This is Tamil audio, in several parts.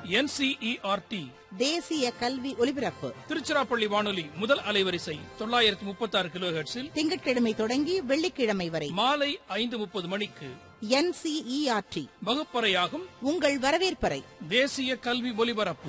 என்சிஇஆர்டி தேசிய கல்வி ஒலிபரப்பு திருச்சிராப்பள்ளி வானொலி முதல் அலைவரிசை தொள்ளாயிரத்தி முப்பத்தி ஆறு கிலோ ஹெர்ட்ஸில் திங்கட்கிழமை தொடங்கி வெள்ளிக்கிழமை வரை மாலை ஐந்து முப்பது மணிக்கு என்சிஇஆர்டி வகுப்பறையாகும் உங்கள் வரவேற்பறை தேசிய கல்வி ஒலிபரப்பு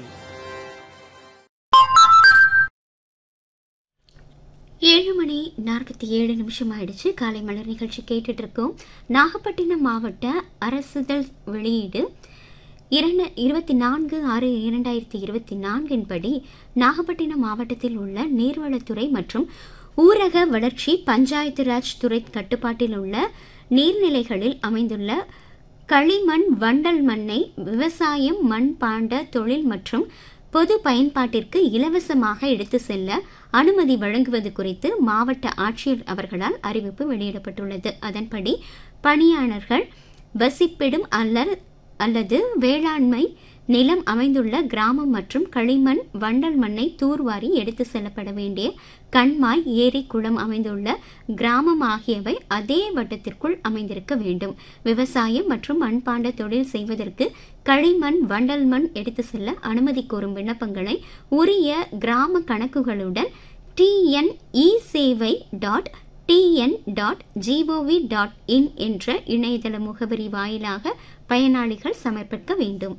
ஏழு மணி நாற்பத்தி ஏழு நிமிஷம் ஆயிடுச்சு காலை மலர் நிகழ்ச்சி கேட்டுட்டு இருக்கோம் நாகப்பட்டினம் மாவட்ட அரசுதல் வெளியீடு இரண்டு இருபத்தி நான்கு ஆறு இரண்டாயிரத்தி இருபத்தி நான்கின் படி நாகப்பட்டினம் மாவட்டத்தில் உள்ள நீர்வளத்துறை மற்றும் ஊரக வளர்ச்சி பஞ்சாயத்து ராஜ் துறை கட்டுப்பாட்டில் உள்ள நீர்நிலைகளில் அமைந்துள்ள களிமண் வண்டல் மண்ணை விவசாயம் மண் பாண்ட தொழில் மற்றும் பொது பயன்பாட்டிற்கு இலவசமாக எடுத்து செல்ல அனுமதி வழங்குவது குறித்து மாவட்ட ஆட்சியர் அவர்களால் அறிவிப்பு வெளியிடப்பட்டுள்ளது அதன்படி பணியாளர்கள் வசிப்பிடும் அல்ல அல்லது வேளாண்மை நிலம் அமைந்துள்ள கிராமம் மற்றும் களிமண் வண்டல் மண்ணை தூர்வாரி எடுத்து செல்லப்பட வேண்டிய கண்மாய் ஏரி குளம் அமைந்துள்ள கிராமம் ஆகியவை அதே வட்டத்திற்குள் அமைந்திருக்க வேண்டும் விவசாயம் மற்றும் மண்பாண்ட தொழில் செய்வதற்கு களிமண் வண்டல் மண் எடுத்து செல்ல அனுமதி கோரும் விண்ணப்பங்களை உரிய கிராம கணக்குகளுடன் டிஎன்இ சேவை dot TN dot GOV dot in என்ற இணையதள முகவரி வாயிலாக பயனாளிகள் சமர்ப்பிக்க வேண்டும்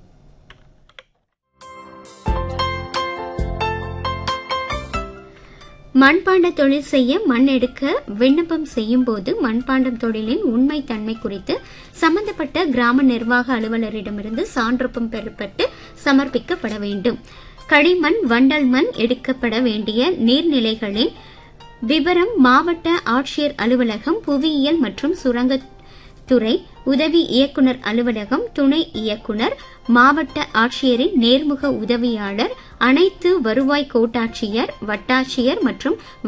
மண்பாண்ட தொழில் செய்ய மண் எடுக்க விண்ணப்பம் செய்யும் போது மண்பாண்டம் தொழிலின் உண்மை தன்மை குறித்து சம்பந்தப்பட்ட கிராம நிர்வாக அலுவலரிடமிருந்து சான்றொப்பம் பெறப்பட்டு சமர்ப்பிக்கப்பட வேண்டும் களிமண் வண்டல் மண் எடுக்கப்பட வேண்டிய நீர்நிலைகளின் விவரம் மாவட்ட ஆட்சியர் அலுவலகம் புவியியல் மற்றும் சுரங்கத்துறை உதவி இயக்குனர் அலுவலகம் துணை இயக்குனர் மாவட்ட ஆட்சியரின் நேர்முக உதவியாளர் அனைத்து வருவாய் கோட்டாட்சியர் வட்டாட்சியர் மற்றும்